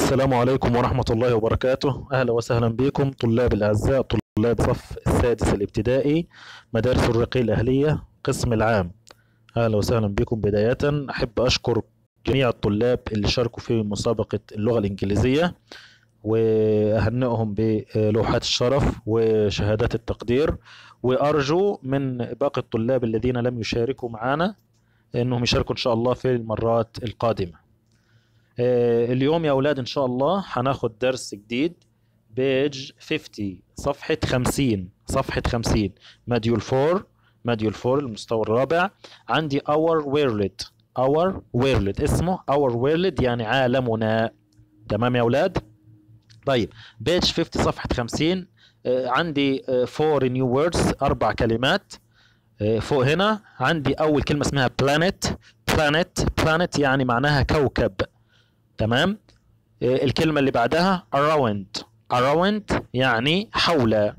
السلام عليكم ورحمة الله وبركاته أهلا وسهلا بكم طلاب الأعزاء طلاب صف السادس الابتدائي مدارس الرقي الأهلية قسم العام أهلا وسهلا بكم بداية أحب أشكر جميع الطلاب اللي شاركوا في مسابقة اللغة الإنجليزية وأهنئهم بلوحات الشرف وشهادات التقدير وأرجو من باقي الطلاب الذين لم يشاركوا معنا أنهم يشاركوا إن شاء الله في المرات القادمة آه، اليوم يا أولاد إن شاء الله هناخد درس جديد بيج 50 صفحة 50 صفحة 50 ماديول 4 ماديول 4 المستوى الرابع عندي our world our world اسمه our world يعني عالمنا تمام يا أولاد طيب بيج 50 صفحة 50 آه، عندي 4 نيو ووردز أربع كلمات آه، فوق هنا عندي أول كلمة اسمها planet planet planet يعني معناها كوكب تمام آه، الكلمة اللي بعدها around around يعني حول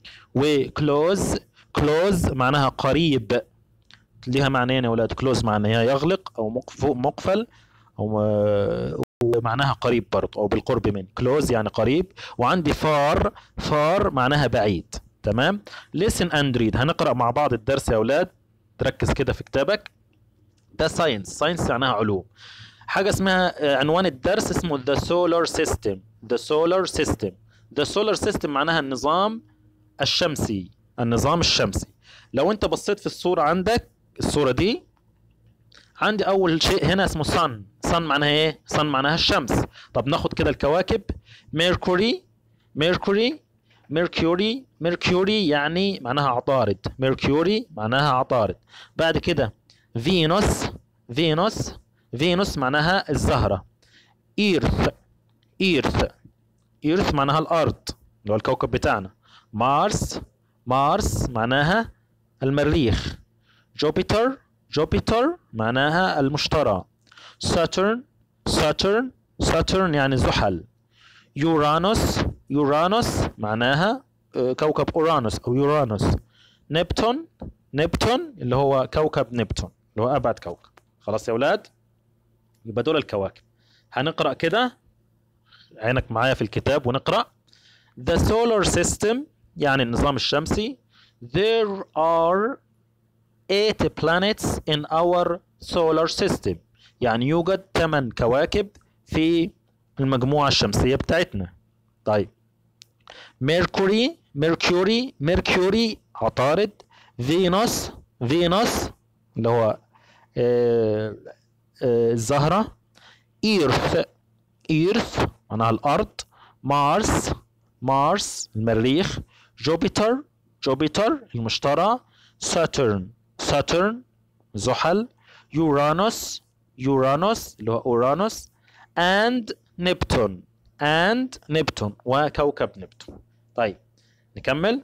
وكلوز كلوز معناها قريب ليها معنيين يا ولاد كلوز معناها يغلق او مقف- مقفل او آه، ومعناها قريب برضه او بالقرب من كلوز يعني قريب وعندي فار فار معناها بعيد تمام listen and read هنقرا مع بعض الدرس يا اولاد تركز كده في كتابك ده ساينس ساينس معناها علوم حاجه اسمها آه، عنوان الدرس اسمه the solar system the solar system the solar system معناها النظام الشمسي النظام الشمسي لو انت بصيت في الصوره عندك الصوره دي عندي اول شيء هنا اسمه sun sun معناها ايه sun معناها الشمس طب ناخد كده الكواكب ميركوري ميركوري ميركوري ميركوري يعني معناها عطارد ميركوري معناها عطارد بعد كده فينوس فينوس فينوس معناها الزهرة إيرث إيرث إيرث معناها الأرض اللي هو الكوكب بتاعنا مارس مارس معناها المريخ جوبيتر جوبيتر معناها المشتري ساترن ساترن ساترن يعني زحل يورانوس يورانوس معناها آه، كوكب اورانوس او يورانوس نبتون نبتون اللي هو كوكب نبتون اللي هو ابعد كوكب خلاص يا اولاد يبقى دول الكواكب هنقرا كده عينك معايا في الكتاب ونقرا The solar system يعني النظام الشمسي There are eight planets in our solar system يعني يوجد 8 كواكب في المجموعة الشمسية بتاعتنا طيب ميركوري ميركوري ميركوري عطارد فينوس فينوس اللي هو آه، آه، الزهرة إيرث إيرث معناها الأرض مارس مارس المريخ جوبيتر جوبيتر المشتري ساترن ساترن زحل يورانوس يورانوس اللي هو أورانوس and نبتون and نبتون وكوكب نبتون طيب نكمل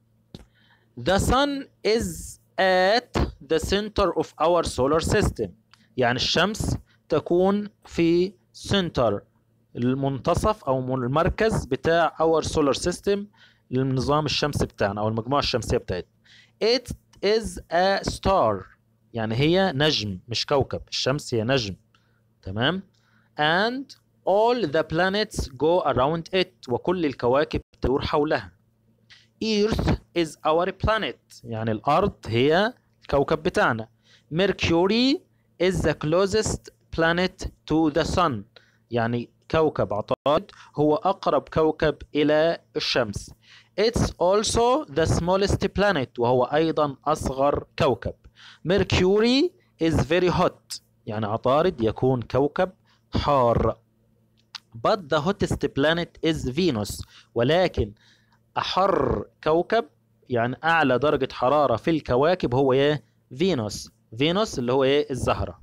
The sun is at the center of our solar system يعني الشمس تكون في center المنتصف او من المركز بتاع our solar system للنظام الشمسي بتاعنا او المجموعة الشمسية بتاعتنا it is a star يعني هي نجم مش كوكب الشمس هي نجم تمام and all the planets go around it وكل الكواكب تدور حولها Earth is our planet يعني الأرض هي الكوكب بتاعنا Mercury is the closest planet to the sun يعني كوكب عطارد هو أقرب كوكب إلى الشمس It's also the smallest planet وهو أيضا أصغر كوكب Mercury is very hot يعني عطارد يكون كوكب حار But the hottest planet is Venus ولكن أحر كوكب يعني أعلى درجة حرارة في الكواكب هو إيه؟ فينوس فينوس اللي هو إيه؟ الزهرة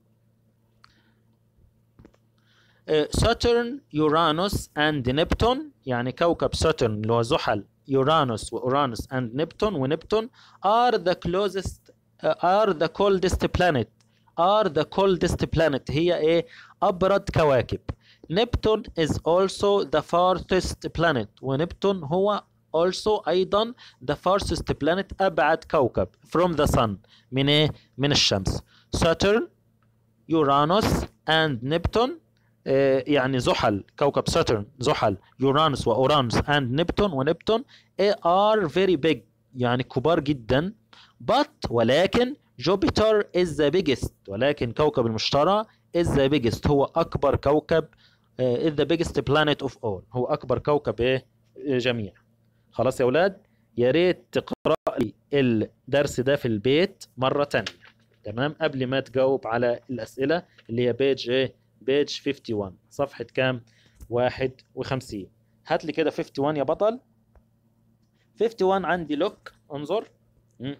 ساترن يورانوس اند نبتون يعني كوكب ساترن اللي هو زحل يورانوس واورانوس اند نبتون ونبتون are the closest are the coldest planet are the coldest planet هي ايه ابرد كواكب نبتون is also the farthest planet ونبتون هو also ايضا the farthest planet ابعد كوكب from the sun من ايه من الشمس Saturn Uranus and Neptune آه، يعني زحل كوكب ساترن زحل يورانوس واورانوس اند نبتون ونبتون are very big يعني كبار جدا but ولكن جوبيتر is the biggest ولكن كوكب المشتري is the biggest هو اكبر كوكب آه، is the biggest planet of all هو اكبر كوكب ايه جميع خلاص يا اولاد يا ريت تقرا لي الدرس ده في البيت مره تانية تمام قبل ما تجاوب على الاسئله اللي هي بيج ايه بيج 51 صفحه كام 51 هات لي كده 51 يا بطل 51 عندي لوك انظر مم.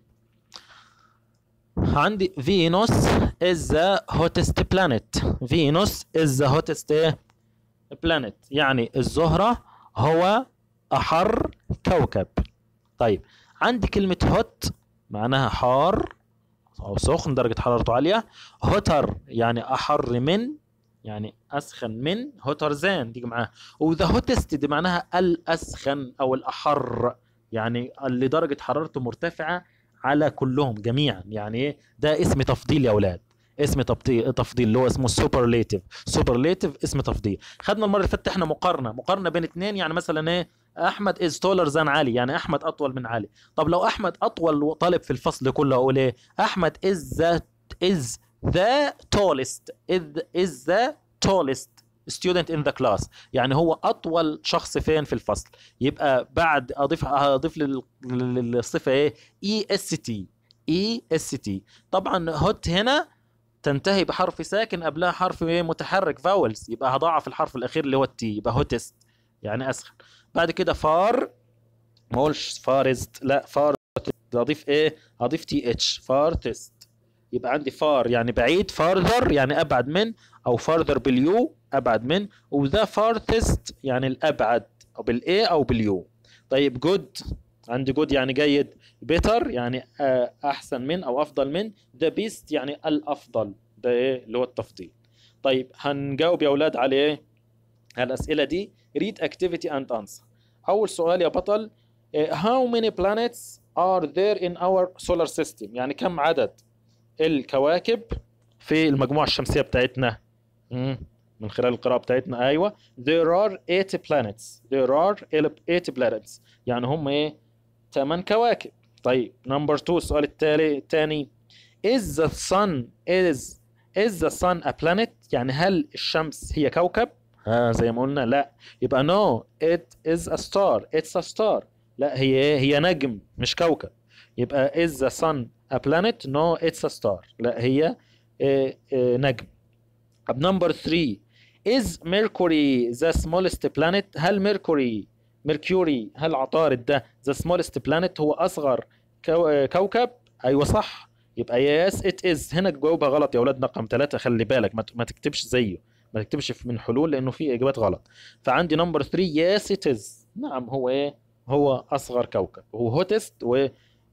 عندي فينوس is the hottest planet فينوس is the hottest إيه؟ planet يعني الزهرة هو أحر كوكب طيب عندي كلمة هوت معناها حار أو سخن درجة حرارته عالية هوتر يعني أحر من يعني أسخن من هوتر زان دي معاها وذا هوتست دي معناها الأسخن أو الأحر يعني اللي درجة حرارته مرتفعة على كلهم جميعا يعني ايه ده اسم تفضيل يا اولاد اسم تفضيل تفضيل اللي هو اسمه سوبرليتيف سوبرليتيف اسم تفضيل خدنا المره اللي فاتت احنا مقارنه مقارنه بين اثنين يعني مثلا ايه احمد از تولر زان علي يعني احمد اطول من علي طب لو احمد اطول طالب في الفصل كله اقول ايه احمد از ذا از ذا tallest از ذا tallest student in the class يعني هو اطول شخص فين في الفصل يبقى بعد اضيف اضيف لل- لل- للصفه ايه اي اس تي اي اس تي طبعا هوت هنا تنتهي بحرف ساكن قبلها حرف ايه متحرك فاولز يبقى هضاعف الحرف الاخير اللي هو التي يبقى هوتست يعني اسخن بعد كده فار ما اقولش فارست لا فار اضيف ايه اضيف تي اتش فار تيست يبقى عندي فار يعني بعيد فارذر يعني ابعد من او فارذر باليو ابعد من وذا فارثست يعني الابعد او بالاي او باليو طيب جود عندي جود يعني جيد بيتر يعني آه، احسن من او افضل من ذا بيست يعني الافضل ده ايه اللي هو التفضيل طيب هنجاوب يا اولاد على ايه على الاسئله دي read activity and answer اول سؤال يا بطل آه، how many planets are there in our solar system يعني كم عدد الكواكب في المجموعه الشمسيه بتاعتنا مم. من خلال القراءة بتاعتنا أيوة there are eight planets there are eight planets يعني هم إيه ثمان كواكب طيب نمبر 2 السؤال التالي الثاني is the sun is is the sun a planet يعني هل الشمس هي كوكب ها زي ما قلنا لا يبقى no it is a star it's a star لا هي إيه؟ هي نجم مش كوكب يبقى is the sun a planet no it's a star لا هي إيه إيه نجم طب نمبر 3 is Mercury the smallest planet هل ميركوري ميركوري هل عطارد ده the smallest planet هو اصغر كو... كوكب ايوه صح يبقى yes it is هنا جاوبها غلط يا اولاد رقم ثلاثة خلي بالك ما, ت... ما تكتبش زيه ما تكتبش من حلول لانه في اجابات غلط فعندي نمبر 3 yes it is نعم هو ايه هو اصغر كوكب هو هوتست و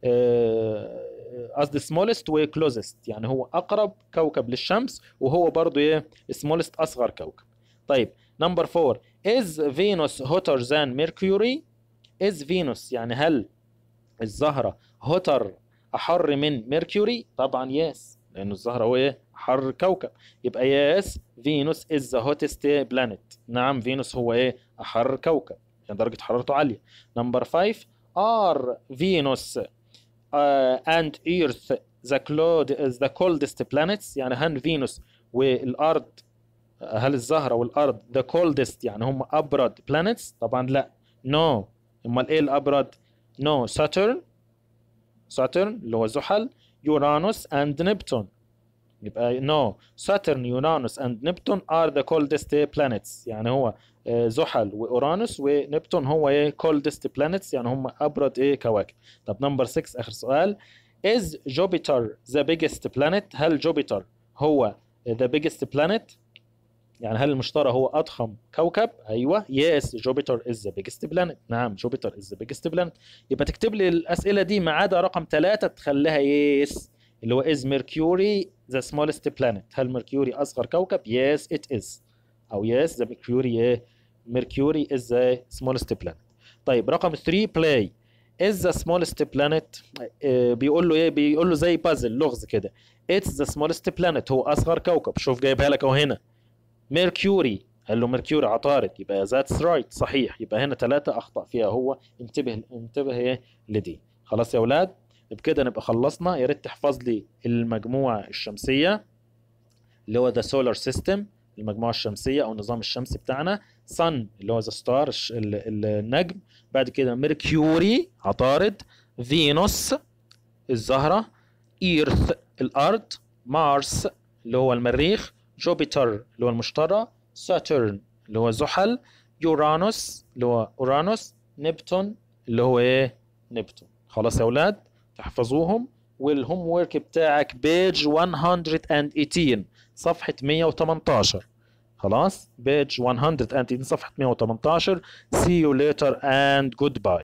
آه، قصدي سمولست وكلوزست يعني هو اقرب كوكب للشمس وهو برضو ايه سمولست اصغر كوكب طيب نمبر 4 is Venus hotter than Mercury is Venus يعني هل الزهرة هوتر احر من ميركوري طبعا يس لانه الزهرة هو ايه حر كوكب يبقى يس فينوس is the hottest planet نعم فينوس هو ايه احر كوكب يعني درجة حرارته عالية نمبر 5 are Venus uh, and Earth the, cloud, the coldest planets يعني هل فينوس والارض هل الزهره والارض the coldest يعني هم ابرد planets طبعا لا no امال ايه الابرد no Saturn Saturn اللي هو زحل يورانوس and Neptune يبقى no Saturn Uranus and Neptune are the coldest planets يعني هو آه، زحل واورانوس ونبتون هو ايه coldest planets يعني هم ابرد ايه كواكب طب نمبر 6 اخر سؤال is Jupiter the biggest planet هل جوبيتر هو the biggest planet يعني هل المشتري هو اضخم كوكب ايوه يس جوبيتر از ذا بيجست بلانت نعم جوبيتر از ذا بيجست بلانت يبقى تكتب لي الاسئله دي ما عدا رقم ثلاثة تخليها يس اللي هو از ميركوري ذا سمولست بلانت هل ميركوري اصغر كوكب يس ات از او يس ذا ميركوري ايه ميركوري از ذا سمولست بلانت طيب رقم 3 بلاي از ذا سمولست بلانت بيقول له ايه بيقول له زي بازل لغز كده اتس ذا سمولست بلانت هو اصغر كوكب شوف جايبها لك اهو هنا ميركوري قال له ميركوري عطارد يبقى ذاتس رايت صحيح يبقى هنا ثلاثة أخطأ فيها هو انتبه انتبه ايه لدي خلاص يا أولاد بكده نبقى خلصنا يا ريت تحفظ لي المجموعة الشمسية اللي هو ذا سولار سيستم المجموعة الشمسية أو النظام الشمسي بتاعنا سن اللي هو ذا ستار النجم بعد كده ميركوري عطارد فينوس الزهرة إيرث الأرض مارس اللي هو المريخ جوبيتر اللي هو المشتري ساترن اللي هو زحل يورانوس اللي هو اورانوس نبتون اللي هو ايه نبتون خلاص يا اولاد تحفظوهم والهوم ورك بتاعك بيج 118 صفحة 118 خلاص بيج 118 صفحة 118 see you later and goodbye